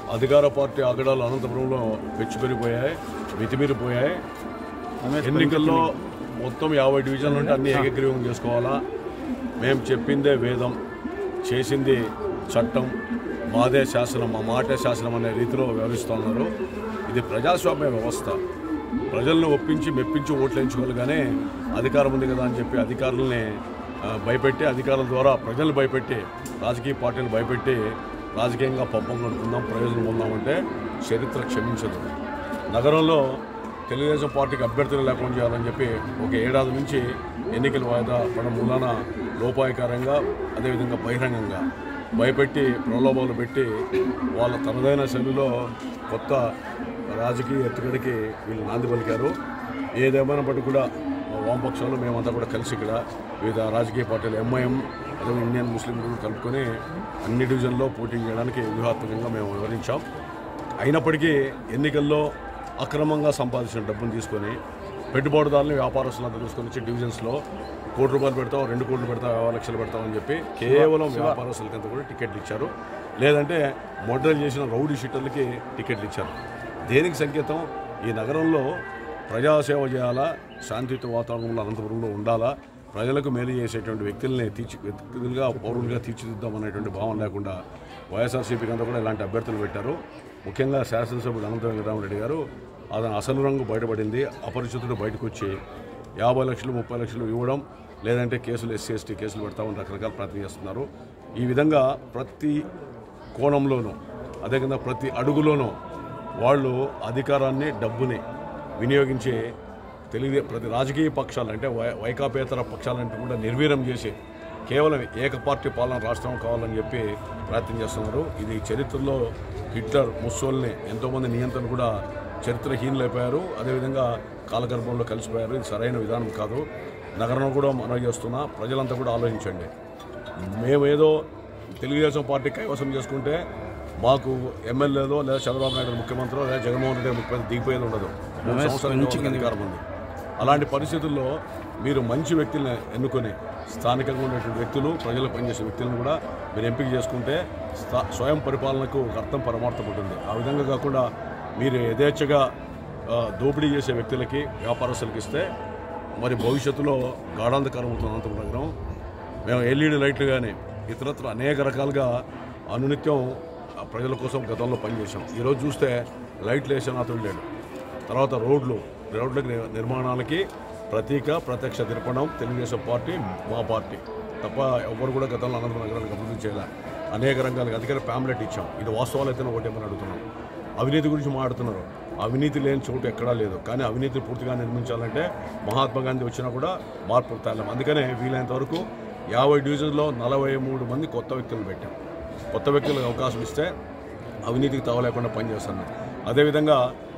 అధికార పార్టీ ఆగడాలు అనంతపురంలో పెచ్చిపెరిగిపోయాయి మితిమీరిపోయాయి ఎన్నికల్లో మొత్తం యాభై డివిజన్లు ఉంటే అన్ని ఏకగ్రీవం చేసుకోవాలా మేము చెప్పిందే వేదం చేసింది చట్టం మాదే శాసనం మా మాటే శాసనం అనే రీతిలో వ్యవహరిస్తున్నారు ఇది ప్రజాస్వామ్య వ్యవస్థ ప్రజలను ఒప్పించి మెప్పించి ఓట్లు వేయించుకోవాలి కానీ అధికారం ఉంది కదా అని చెప్పి అధికారులని ఆ, భయపెట్టి అధికారుల ద్వారా ప్రజలను భయపెట్టి రాజకీయ పార్టీలు భయపెట్టి రాజకీయంగా పబ్బం నడుపుకుందాం ప్రయోజనం పొందామంటే చరిత్ర క్షమించదు నగరంలో తెలుగుదేశం పార్టీకి అభ్యర్థులు లేకుండా చేయాలని చెప్పి ఒక ఏడాది నుంచి ఎన్నికల వాయిదా పడడం మూలాన లోపాయకారంగా అదేవిధంగా బహిరంగంగా భయపెట్టి ప్రలోభాలు పెట్టి వాళ్ళ తనదైన శైలిలో కొత్త రాజకీయ ఎత్తుగడికి వీళ్ళు నాంది పలికారు ఏదేమైనప్పటికీ కూడా మా వామపక్షాలు మేమంతా కూడా కలిసి ఇక్కడ వివిధ రాజకీయ పార్టీలు ఎంఐఎం అదే ఇండియన్ ముస్లిం గ్రూప్ కలుపుకొని అన్ని డివిజన్లో పోటీ చేయడానికి వ్యూహాత్మకంగా మేము వివరించాం అయినప్పటికీ ఎన్నికల్లో అక్రమంగా సంపాదించిన డబ్బును తీసుకొని పెట్టుబడిదారులను వ్యాపారస్తులంతా తీసుకొని వచ్చి డివిజన్స్లో కోటి రూపాయలు పెడతాం రెండు కోట్లు పెడతాం యాభై లక్షలు పెడతాం అని చెప్పి కేవలం వ్యాపారస్తులకంతా కూడా టికెట్లు ఇచ్చారు లేదంటే మోడల్ చేసిన రౌడీ షీటర్లకి టికెట్లు ఇచ్చారు దేనికి సంకేతం ఈ నగరంలో ప్రజాసేవ చేయాలా శాంతియుత వాతావరణంలో అనంతపురంలో ఉండాలా ప్రజలకు మేలు చేసేటువంటి వ్యక్తుల్ని తీర్చి వ్యక్తులుగా పౌరులుగా తీర్చిదిద్దాం అనేటువంటి భావం లేకుండా వైఎస్ఆర్సీపీకి అంతా కూడా ఇలాంటి అభ్యర్థులు పెట్టారు ముఖ్యంగా శాసనసభ్యుడు అనంత వెంకటరామరెడ్డి గారు అతని అసలు రంగు బయటపడింది అపరిచితుడు బయటకు వచ్చి యాభై లక్షలు ముప్పై లక్షలు ఇవ్వడం లేదంటే కేసులు ఎస్సీ ఎస్టీ కేసులు పెడతామని రకరకాల ప్రయత్నం చేస్తున్నారు ఈ విధంగా ప్రతి కోణంలోనూ అదేవిధంగా ప్రతి అడుగులోనూ వాళ్ళు అధికారాన్ని డబ్బుని వినియోగించి తెలుగు ప్రతి రాజకీయ పక్షాలు అంటే వై వైకాపేతర పక్షాలంటే కూడా నిర్వీర్యం చేసి కేవలం ఏక పార్టీ పాలన రాష్ట్రం కావాలని చెప్పి ప్రయత్నం చేస్తున్నారు ఇది చరిత్రలో హిట్లర్ ముస్సోల్ని ఎంతోమంది నియంత్రణ కూడా చరిత్రహీనులైపోయారు అదేవిధంగా కాలగర్భంలో కలిసిపోయారు ఇది సరైన విధానం కాదు నగరంలో కూడా మనవి చేస్తున్నా ప్రజలంతా కూడా ఆలోచించండి మేమేదో తెలుగుదేశం పార్టీ కైవసం చేసుకుంటే మాకు ఎమ్మెల్యేలో లేదా చంద్రబాబు నాయుడు ముఖ్యమంత్రి లేదా జగన్మోహన్ రెడ్డి ముఖ్యమంత్రి దిగిపోయేది ఉండదు మూడు సంవత్సరాల నుంచి అధికారం ఉంది అలాంటి పరిస్థితుల్లో మీరు మంచి వ్యక్తులను ఎన్నుకొని స్థానికంగా ఉన్నటువంటి వ్యక్తులు ప్రజలు పనిచేసే వ్యక్తులను కూడా మీరు ఎంపిక చేసుకుంటే స్థా- స్వయం పరిపాలనకు ఒక అర్థం పరమార్థం ఉంటుంది ఆ విధంగా కాకుండా మీరు యథేచ్ఛగా ఆ, దోపిడీ చేసే వ్యక్తులకి వ్యాపారస్తులకి ఇస్తే మరి భవిష్యత్తులో గాఢాంధకారం అవుతుంది అనంతపురం నగరం మేము ఎల్ఈడి లైట్లు కానీ ఇతరత్ర అనేక రకాలుగా అనునిత్యం ఆ ప్రజల కోసం గతంలో పనిచేసాం ఈరోజు చూస్తే లైట్లు వేసిన అతడు లేడు తర్వాత రోడ్లు రోడ్ల ని- నిర్మాణాలకి ప్రతీక ప్రత్యక్ష తిరపడం తెలుగుదేశం పార్టీ మా పార్టీ తప్ప ఎవరు కూడా గతంలో అనంతపురం నగరానికి అభివృద్ధి చేయాలి అనేక రంగాలకు అందుకని ప్యామ్లెట్ ఇచ్చాం ఇది వాస్తవాలు అయితే ఒకటేమని అడుగుతున్నాం అవినీతి గురించి మాట్లాడుతున్నారు అవినీతి లేని చోటు ఎక్కడా లేదు కానీ అవినీతి పూర్తిగా నిర్మించాలంటే మహాత్మా గాంధీ వచ్చినా కూడా మార్పు తేలం అందుకనే వీలైనంత వరకు యాభై డివిజన్లో నలభై మూడు మంది కొత్త వ్యక్తులు పెట్టాం కొత్త వ్యక్తులకు అవకాశం ఇస్తే అవినీతికి తావలేకుండా పనిచేస్తున్నారు అదేవిధంగా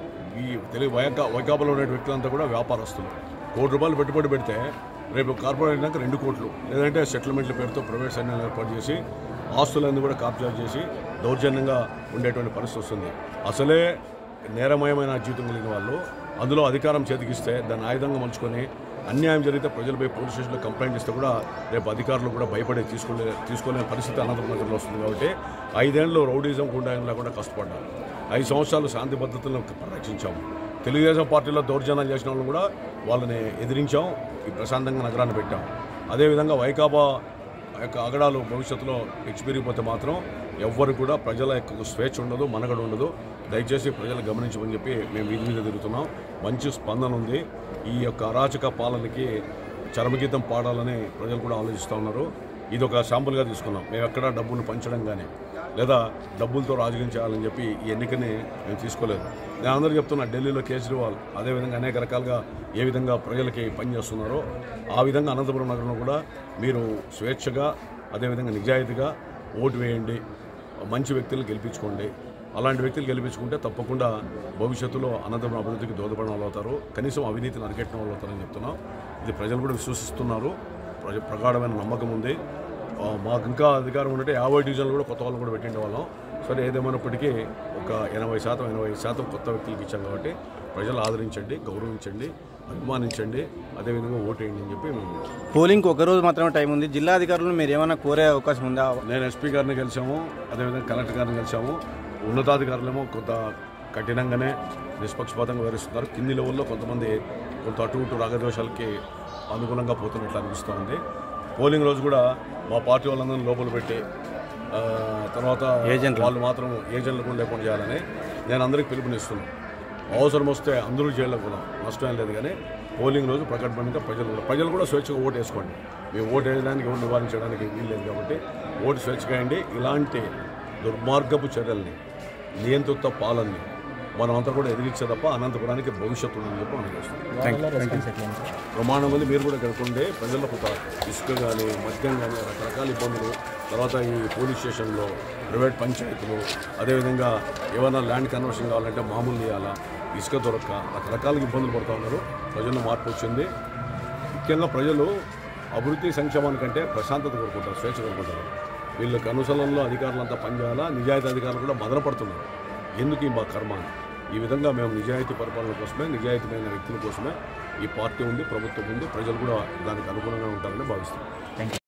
ఈ తెలుగు వైకా వైకాపాలో ఉండే వ్యక్తులంతా కూడా వ్యాపారస్తులు కోటి రూపాయలు పెట్టుబడి పెడితే రేపు కార్పొరేట్ అయినాక రెండు కోట్లు లేదంటే సెటిల్మెంట్ల పేరుతో ప్రైవేట్ సైన్యాలు ఏర్పాటు చేసి ఆస్తులన్నీ కూడా కాబ్జా చేసి దౌర్జన్యంగా ఉండేటువంటి పరిస్థితి వస్తుంది అసలే నేరమయమైన జీవితం కలిగిన వాళ్ళు అందులో అధికారం చేతికిస్తే దాన్ని ఆయుధంగా మలుచుకొని అన్యాయం జరిగితే ప్రజలపై పోలీస్ స్టేషన్లో కంప్లైంట్ ఇస్తే కూడా రేపు అధికారులు కూడా భయపడే తీసుకోలే తీసుకోలేని పరిస్థితి అనంతపురం నగరంలో వస్తుంది కాబట్టి ఐదేళ్ళు రౌడీజం గుండాయం లేకుండా కష్టపడ్డారు ఐదు సంవత్సరాలు శాంతి భద్రతలను పరిరక్షించాము తెలుగుదేశం పార్టీలో దౌర్జన్యాలు చేసిన వాళ్ళని కూడా వాళ్ళని ఎదిరించాం ఈ ప్రశాంతంగా నగరాన్ని పెట్టాం అదేవిధంగా వైకాపా యొక్క అగడాలు భవిష్యత్తులో పెరిగిపోతే మాత్రం ఎవ్వరు కూడా ప్రజల యొక్క స్వేచ్ఛ ఉండదు మనగడ ఉండదు దయచేసి ప్రజలు గమనించమని చెప్పి మేము వీధి మీద తిరుగుతున్నాం మంచి స్పందన ఉంది ఈ యొక్క అరాచక పాలనకి చరమగీతం పాడాలని ప్రజలు కూడా ఆలోచిస్తూ ఉన్నారు ఇది ఒక శాంపుల్గా తీసుకున్నాం మేము ఎక్కడా డబ్బును పంచడం కానీ లేదా డబ్బులతో రాజకీయం చేయాలని చెప్పి ఈ ఎన్నికని మేము తీసుకోలేదు నేను అందరూ చెప్తున్నా ఢిల్లీలో కేజ్రీవాల్ అదేవిధంగా అనేక రకాలుగా ఏ విధంగా ప్రజలకి పనిచేస్తున్నారో ఆ విధంగా అనంతపురం నగరంలో కూడా మీరు స్వేచ్ఛగా అదేవిధంగా నిజాయితీగా ఓటు వేయండి మంచి వ్యక్తులను గెలిపించుకోండి అలాంటి వ్యక్తులు గెలిపించుకుంటే తప్పకుండా భవిష్యత్తులో అనంతపురం అభివృద్ధికి దోహదపడిన వాళ్ళు అవుతారు కనీసం అవినీతిని అరికెట్టిన వాళ్ళు అవుతారని చెప్తున్నాం ఇది ప్రజలు కూడా విశ్వసిస్తున్నారు ప్రజ ప్రగాఢమైన నమ్మకం ఉంది ఆ, మాకు ఇంకా అధికారం ఉంటే యాభై డివిజన్లు కూడా కొత్త వాళ్ళు కూడా పెట్టిండే వాళ్ళం సరే ఏదేమైనప్పటికీ ఒక ఎనభై శాతం ఎనభై శాతం కొత్త వ్యక్తులకి ఇచ్చాం కాబట్టి ప్రజలు ఆదరించండి గౌరవించండి అభిమానించండి అదేవిధంగా ఓటేయండి అని చెప్పి మేము పోలింగ్కి ఒక రోజు మాత్రమే టైం ఉంది జిల్లా అధికారులను మీరు ఏమైనా కోరే అవకాశం ఉందా నేను ఎస్పీ గారిని కలిసాము అదేవిధంగా కలెక్టర్ గారిని కలిసాము ఉన్నతాధికారులేమో కొంత కఠినంగానే నిష్పక్షపాతంగా వివరిస్తున్నారు కింది లెవెల్లో కొంతమంది కొంత అటు ఇటు రాగదోషాలకి అనుగుణంగా పోతున్నట్లు అనిపిస్తూ ఉంది పోలింగ్ రోజు కూడా మా పార్టీ వాళ్ళందరినీ లోపల పెట్టి ఆ, తర్వాత ఏజెంట్లు. వాళ్ళు మాత్రం ఏజెంట్లు కూడా లేకుండా చేయాలని నేను అందరికీ పిలుపునిస్తున్నాను అవసరం వస్తే అందరూ జైల్లోకి పోదాం నష్టం ఏం లేదు కానీ పోలింగ్ రోజు ప్రకటన ప్రజలు కూడా ప్రజలు కూడా స్వేచ్ఛగా ఓటు వేసుకోండి మేము ఓటు వేయడానికి ఎవరు నివారించడానికి వీల్లేదు కాబట్టి ఓటు స్వేచ్ఛగా వేయండి ఇలాంటి దుర్మార్గపు చర్యల్ని నియంత్రిత పాలనని మనం అంతా కూడా ఎదిరించే తప్ప అనంతపురానికి భవిష్యత్తు ఉందని చెప్పి మనం చేస్తాం ప్రమాణం ఉంది మీరు కూడా కనుక్కుంటే ప్రజల్లో కొంత ఇసుక కానీ మద్యం కానీ రకరకాల ఇబ్బందులు తర్వాత ఈ పోలీస్ స్టేషన్లో ప్రైవేట్ పంచాయతీలు అదేవిధంగా ఏమైనా ల్యాండ్ కన్వర్షన్ కావాలంటే మామూలు చేయాలా ఇసుక దొరక్క రకరకాల ఇబ్బందులు పడుతూ ఉన్నారు ప్రజల్లో మార్పు వచ్చింది ముఖ్యంగా ప్రజలు అభివృద్ధి సంక్షేమానికంటే ప్రశాంతత కోరుకుంటారు స్వేచ్ఛ కోరుకుంటారు వీళ్ళకి అనుసరణలో అధికారులంతా పనిచేయాలా నిజాయితీ అధికారులు కూడా మదనపడుతున్నారు ఎందుకు ఈ మా కర్మ అని ఈ విధంగా మేము నిజాయితీ పరిపాలన కోసమే నిజాయితీమైన వ్యక్తుల కోసమే ఈ పార్టీ ఉంది ప్రభుత్వం ఉంది ప్రజలు కూడా దానికి అనుగుణంగా ఉంటారని భావిస్తున్నాం